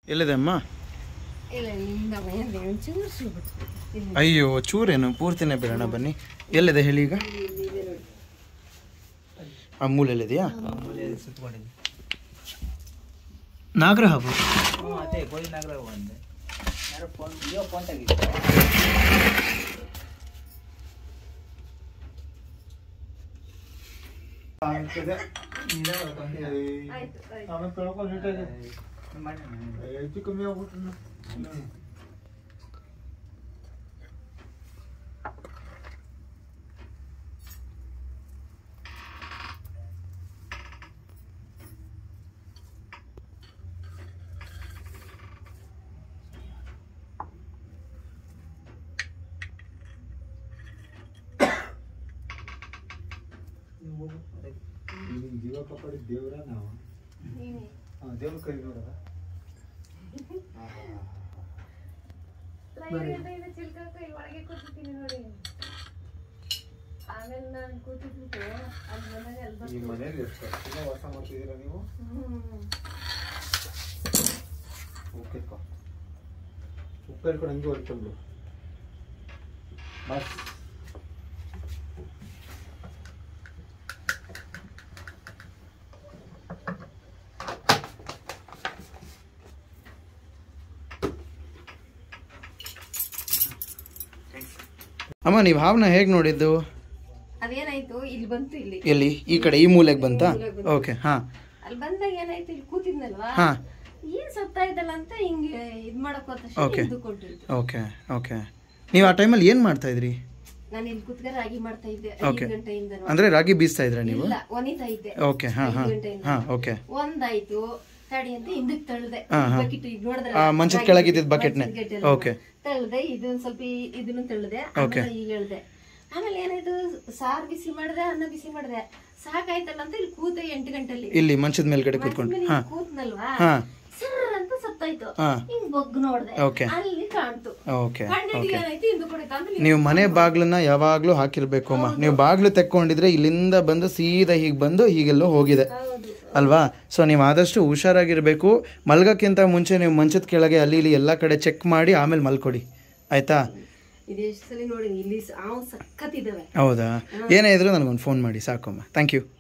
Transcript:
ಎಲ್ಲಿದೆ ಅಮ್ಮ ಇಲ್ಲ ನಿಮ್ದ ಮನೆಯಲ್ಲಿ ಒಂಚೂರು ಸಿಗ್ಬಿಟ್ಟು ಇಲ್ಲಿ ಅಯ್ಯೋ ಚೂರೇನು ಪೂರ್ತಿನೇ ಬಿಡೋಣ ಬನ್ನಿ ಎಲ್ಲಿದೆ ಹೇಳಿ ಈಗ ಇದೆ ನೋಡಿ ಆ ಮೂಲೆಯಲ್ಲಿದೆಯಾ ಸುತ್ಕೊಂಡಿದ್ದೆ ನಾಗರ ಹಾವು ಹ್ಞೂ ಅದೇ ಗೋವಿಂದನಗರ ಬಂದೆ ಯಾರೋ ಫೋನ್ ಜಿಯೋ ಫೋನ್ ತೆಗಿತ್ತು ಆಯ್ತು ಆಯ್ತು ಆಮೇಲೆ ಕಳ್ಕೊಂಡು ನೀಟಾಗಿ ಮಾಡಿ ಹೆಚ್ಚು ಕಮ್ಮಿ ಆಗ್ಬಿಟ್ರು ಜೀವ ಕಾಪಾಡಿ ದೇವ್ರ ನಾವು ನೀನೇ ದೇವ್ರ ಕೈ ನೋಡದ ಲೈಬ್ರರಿಯಿಂದ ಚಿಲ್ಕಕ್ಕ ಇಲ್ಲಿ ಒಳಗೆ ಕೂತಿದ್ದೀನಿ ನೋಡಿ ಆಮೇಲೆ ನಾನು ಕೂತಿದ್ಬಿಟ್ಟು ಅಲ್ಲಿ ಬಂದಾಗ ಅಲ್ಲಿ ಈ ಬಂದು ಮನೇಲಿ ಎಷ್ಟು ವರ್ಷದಿಂದ ವಾಸ ಮಾಡ್ತಿದ್ದೀರಾ ನೀವು ಹ್ಮ್ ಓಕೆ ಉಪ್ಪು ಹೇಳ್ಕೊಂಡು ಹಂಗೆ ಹೊರ್ಕೊಂಡು ಬಸ್ ಅಮ್ಮ ನೀವು ಹಾವನ್ನ ಹೇಗೆ ನೋಡಿದ್ದು ಅದೇನಾಯ್ತು ಇಲ್ಲಿ ಬಂತು ಇಲ್ಲಿ ಎಲ್ಲಿ ಈ ಕಡೆ ಈ ಮೂಲೆಗೆ ಬಂತಾ ಮೂಲೆಗ್ ಬಂತು. ಓಕೆ ಹಾಂ ಅಲ್ಲಿ ಬಂದಾಗ ಏನಾಯ್ತು ಇಲ್ಲಿ ಕೂತಿದ್ನಲ್ವಾ ಹಾಂ ಏನ್ ಸತ್ತಾ ಇದ್ದಲ್ಲ ಅಂತ ಹಿಂಗೆ ಇದ್ ಮಾಡಕ್ ಹೋದ Okay. ಇದು ಕೊಟ್ಟಿದ್ದು ಓಕೆ ಓಕೆ ನೀವು ಆ ಟೈಮಲ್ಲಿ ಏನು ಮಾಡ್ತಾ ಇದ್ರಿ ನಾನು ಇಲ್ಲಿ ಕುತ್ಕ ರಾಗಿ ಮಾಡ್ತಾ ಇದ್ದೆ Okay. ಐದು ಗಂಟೆಯಿಂದ ಅಂದರೆ ರಾಗಿ ಬೀಸ್ತಾ ಇದ್ರಾ ನೀವು ಇಲ್ಲ ಒನಿತಾ ಇದ್ದೆ ಓಕೆ ಹಾಂ ಐದು ಹಾಂ ಗಂಟೆಯಿಂದ. ಹಾಂ ಓಕೆ ಒಂದಾಯ್ತು ತಡಿ ಅಂತ ಹಿಂದಕ್ ತಳ್ದೆ ಹಾ, ಹಾ. ಬಕೆಟ್ ಈಗ ನೋಡಿದ್ರೆ ಆ, ಮಂಚದ ಕೆಳಗೆ ಇದ್ದಿದ್ bucket ನೆ. Okay. ತಳ್ದೆ ಇದನ್ನ ಸ್ವಲ್ಪ ಈ- ಇದನ್ನು ತಳ್ದೆ Okay. ಆಮೇಲೆ ಈಗ ಹೇಳ್ದೆ ಆಮೇಲೆ ಏನಾಯ್ತು ಸಾರ್ ಬಿಸಿ ಮಾಡ್ದೆ ಅನ್ನ ಬಿಸಿ ಮಾಡ್ದೆ ಸಾಕಾಯ್ತಲ್ಲ ಅಂತ ಇಲ್ಲಿ ಕೂತೆ ಎಂಟು ಗಂಟೆಲಿ ಇಲ್ಲಿ ಮಂಚದ ಮೇಲ್ಗಡೆ ಕೂತ್ಕೊಂಡು ಮನ್ಸಿನಲ್ಲಿ ಹಾಂ ಕೂತ್ನಲ್ವಾ ಹಾಂ ಸರ್ ಅಂತ ಸತ್ತಾಯ್ತು ಹಾ. ಹಿಂಗ್ ಬಗ್ ನೋಡ್ದೆ Okay. ಅಲ್ಲಿ ಕಾಣ್ತು ಓಕೆ ಕಂಡಿದ್ದು ಓಕೆ ಏನಾಯ್ತು ಹಿಂದೆ ಕೊಡಿತು ಆಮೇಲೆ ನೀವು ಮನೆ ಬಾಗ್ಲನ್ನ ಯಾವಾಗಲೂ ಹಾಕಿರ್ಬೇಕು ಅಮ್ಮ ನೀವು ಬಾಗ್ಲು ತೆಕ್ಕೊಂಡಿದ್ರೆ ಇಲ್ಲಿಂದ ಬಂದು ಸೀದಾ ಹೀಗೆ ಬಂದು ಹೀಗೆಲ್ಲೋ ಹೋಗಿದೆ ಹೌದು ಅಲ್ವಾ ಸೊ ನೀವು ಆದಷ್ಟು ಹುಷಾರಾಗಿರಬೇಕು ಮಲ್ಗಕ್ಕಿಂತ ಮುಂಚೆ ನೀವು ಮಂಚದ ಕೆಳಗೆ ಅಲ್ಲಿ ಇಲ್ಲಿ ಎಲ್ಲ ಕಡೆ ಚೆಕ್ ಮಾಡಿ ಆಮೇಲೆ ಮಲ್ಕೊಡಿ ಆಯ್ತಾ ಇದೆಷ್ಟು ಸಲ ನೋಡಿ ಇಲ್ಲಿ ಹಾವು ಸಖತ್ ಇದಾವೆ ಹೌದಾ ಏನೇ ಇದ್ರೂ ನನಗೊಂದು ಫೋನ್ ಮಾಡಿ ಸಾಕಮ್ಮ ಥ್ಯಾಂಕ್ ಯು